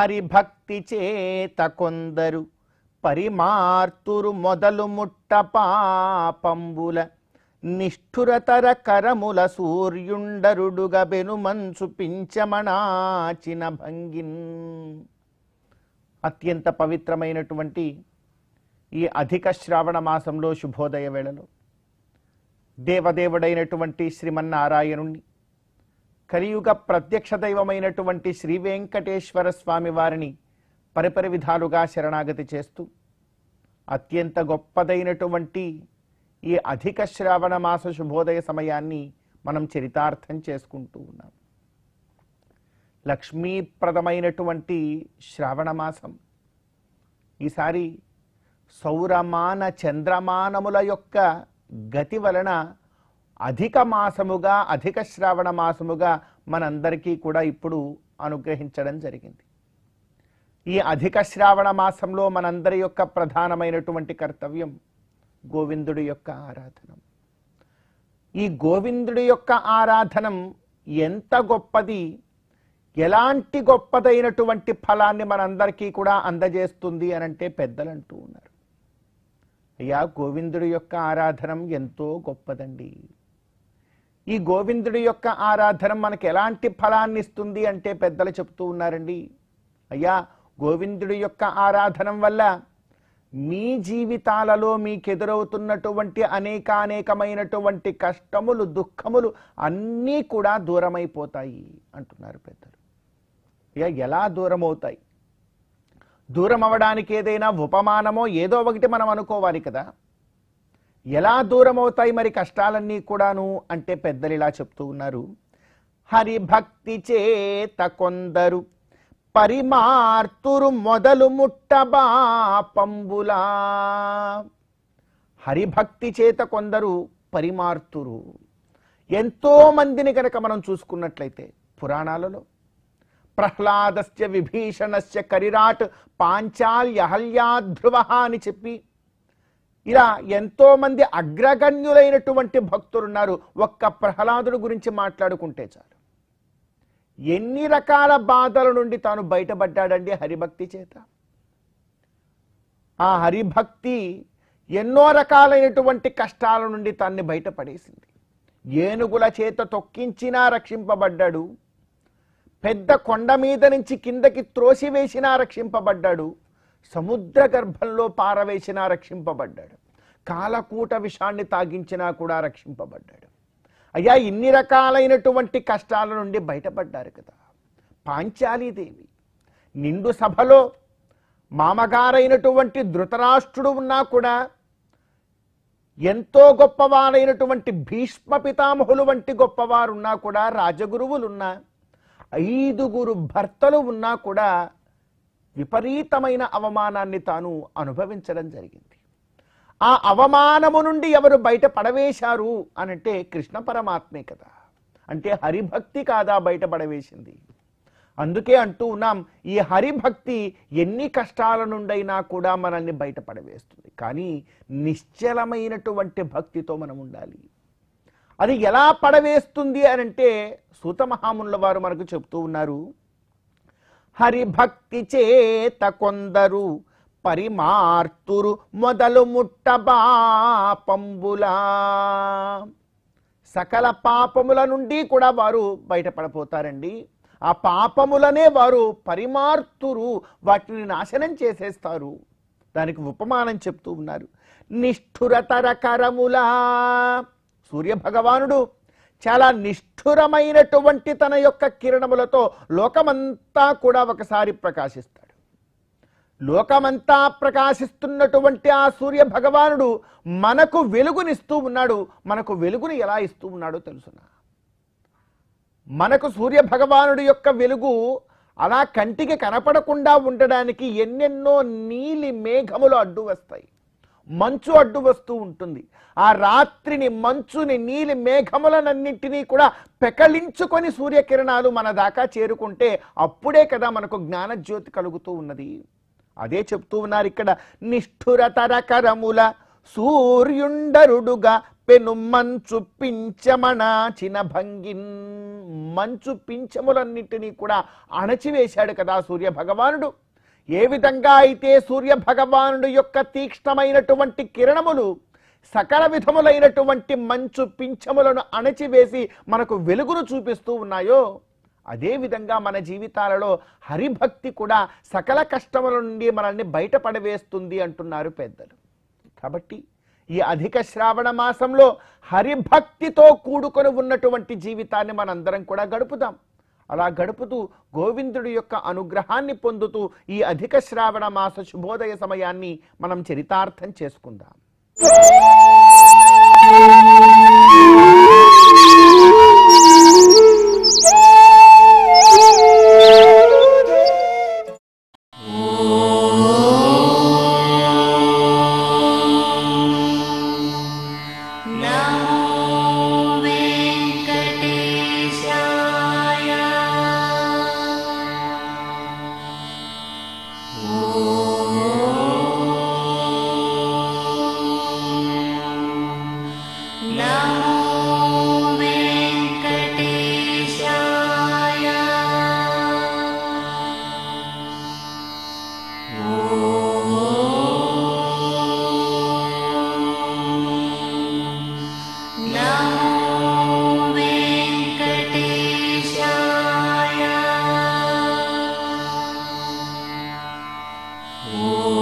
హరిభక్తి చేత కొందరు పరిమార్తురు మొదలు ముట్ట పాపంబుల నిష్ఠురతర కరముల సూర్యుండరుడుగా బెనుమంచు పించమణాచిన భంగిన్ అత్యంత పవిత్రమైనటువంటి ఈ అధిక శ్రావణ మాసంలో శుభోదయ వేళలో దేవదేవుడైనటువంటి శ్రీమన్నారాయణుణ్ణి కలియుగ ప్రత్యక్ష దైవమైనటువంటి శ్రీ వెంకటేశ్వర స్వామి వారిని పరిపరి విధాలుగా శరణాగతి చేస్తూ అత్యంత గొప్పదైనటువంటి ఈ అధిక శ్రావణ మాస శుభోదయ సమయాన్ని మనం చరితార్థం చేసుకుంటూ ఉన్నాం లక్ష్మీప్రదమైనటువంటి శ్రావణ మాసం ఈసారి సౌరమాన చంద్రమానముల యొక్క గతి వలన అధిక మాసముగా అధిక శ్రావణ మాసముగా మనందరికీ కూడా ఇప్పుడు అనుగ్రహించడం జరిగింది ఈ అధిక శ్రావణ మాసంలో మనందరి యొక్క ప్రధానమైనటువంటి కర్తవ్యం గోవిందుడి యొక్క ఆరాధనం ఈ గోవిందుడి యొక్క ఆరాధనం ఎంత గొప్పది ఎలాంటి గొప్పదైనటువంటి ఫలాన్ని మనందరికీ కూడా అందజేస్తుంది అని అంటే పెద్దలు అంటూ ఉన్నారు అయ్యా గోవిందుడి యొక్క ఆరాధనం ఎంతో గొప్పదండి ఈ గోవిందుడి యొక్క ఆరాధన మనకు ఎలాంటి ఫలాన్ని ఇస్తుంది అంటే పెద్దలు చెప్తూ ఉన్నారండి అయ్యా గోవిందుడి యొక్క ఆరాధనం వల్ల మీ జీవితాలలో మీకెదురవుతున్నటువంటి అనేకానేకమైనటువంటి కష్టములు దుఃఖములు అన్నీ కూడా దూరమైపోతాయి అంటున్నారు పెద్దలు అయ్యా ఎలా దూరం అవుతాయి దూరం అవ్వడానికి ఏదైనా ఉపమానమో ఏదో ఒకటి మనం అనుకోవాలి కదా ఎలా దూరం అవుతాయి మరి కష్టాలన్నీ కూడాను అంటే పెద్దలు ఇలా చెప్తూ ఉన్నారు హరిభక్తి చేత కొందరు పరిమార్తురు మొదలు ముట్టబా పంబులా హరిభక్తి చేత కొందరు పరిమార్తురు ఎంతో మందిని కనుక మనం చూసుకున్నట్లయితే పురాణాలలో ప్రహ్లాదస్య విభీషణస్య కరిరాట్ పాంచాల్య హల్యాధ్రువ అని చెప్పి ఇలా ఎంతో మంది అగ్రగణ్యులైనటువంటి భక్తులున్నారు ఒక్క ప్రహ్లాదుడు గురించి మాట్లాడుకుంటే చాలు ఎన్ని రకాల బాధల నుండి తాను బయటపడ్డాడండి హరిభక్తి చేత ఆ హరిభక్తి ఎన్నో రకాలైనటువంటి కష్టాల నుండి తాన్ని బయటపడేసింది ఏనుగుల చేత తొక్కించినా రక్షింపబడ్డాడు పెద్ద కొండ మీద నుంచి కిందకి త్రోసివేసినా రక్షింపబడ్డాడు సముద్ర గర్భంలో పారవేసినా రక్షింపబడ్డాడు కాలకూట విషాన్ని తాగించినా కూడా రక్షింపబడ్డాడు అయ్యా ఇన్ని రకాలైనటువంటి కష్టాల నుండి బయటపడ్డారు కదా పాంచాలీదేవి నిండు సభలో మామగారైనటువంటి ధృతరాష్ట్రుడు ఉన్నా కూడా ఎంతో గొప్పవారైనటువంటి భీష్మ పితామహులు వంటి గొప్పవారున్నా కూడా రాజగురువులున్నా ఐదుగురు భర్తలు ఉన్నా కూడా విపరీతమైన అవమానాన్ని తాను అనుభవించడం జరిగింది ఆ అవమానము నుండి ఎవరు బయట పడవేశారు అనంటే కృష్ణ పరమాత్మే కదా అంటే హరిభక్తి కాదా బయట పడవేసింది అందుకే అంటూ ఉన్నాం ఈ హరిభక్తి ఎన్ని కష్టాల నుండైనా కూడా మనల్ని బయట పడవేస్తుంది కానీ నిశ్చలమైనటువంటి భక్తితో మనం ఉండాలి అది ఎలా పడవేస్తుంది అని అంటే సూత మహామునుల వారు మనకు చెప్తూ ఉన్నారు హరిభక్తి చేత కొందరు పరిమార్తురు మొదలు ముట్టబా పంబులా సకల పాపముల నుండి కూడా వారు బయటపడిపోతారండి ఆ పాపములనే వారు పరిమార్తురు వాటిని నాశనం చేసేస్తారు దానికి ఉపమానం చెప్తూ ఉన్నారు నిష్ఠురతర కరములా సూర్య భగవానుడు చాలా నిష్ఠురమైనటువంటి తన యొక్క కిరణములతో లోకమంతా కూడా ఒకసారి ప్రకాశిస్తాడు లోకమంతా ప్రకాశిస్తున్నటువంటి ఆ సూర్య భగవానుడు మనకు వెలుగునిస్తూ ఉన్నాడు మనకు వెలుగుని ఎలా ఇస్తూ ఉన్నాడో తెలుసునా మనకు సూర్య భగవానుడి యొక్క వెలుగు అలా కంటికి కనపడకుండా ఉండడానికి ఎన్నెన్నో నీలి మేఘములు అడ్డు వస్తాయి మంచు అడ్డు వస్తూ ఉంటుంది ఆ రాత్రిని మంచుని నీలి మేఘములనన్నింటినీ కూడా పెకలించుకొని సూర్యకిరణాలు మన దాకా చేరుకుంటే అప్పుడే కదా మనకు జ్ఞానజ్యోతి కలుగుతూ ఉన్నది అదే చెప్తూ ఉన్నారు ఇక్కడ నిష్ఠురతర కరముల సూర్యుండరుడుగా కప్పెను మంచు పించమణాచిన భంగిన్ మంచు పించములన్నింటినీ కూడా అణచివేశాడు కదా సూర్య భగవానుడు ఏ విధంగా అయితే సూర్య భగవానుడు యొక్క తీక్ష్ణమైనటువంటి కిరణములు సకల విధములైనటువంటి మంచు పింఛములను అణచివేసి మనకు వెలుగును చూపిస్తూ ఉన్నాయో అదే విధంగా మన జీవితాలలో హరిభక్తి కూడా సకల కష్టముల నుండి మనల్ని బయటపడవేస్తుంది అంటున్నారు పెద్దలు కాబట్టి ఈ అధిక శ్రావణ మాసంలో హరిభక్తితో కూడుకొని ఉన్నటువంటి జీవితాన్ని మనందరం కూడా గడుపుదాం అలా గడుపుతూ గోవిందుడి యొక్క అనుగ్రహాన్ని పొందుతూ ఈ అధిక శ్రావణ మాస శుభోదయ సమయాన్ని మనం చరితార్థం చేసుకుందాం ఓ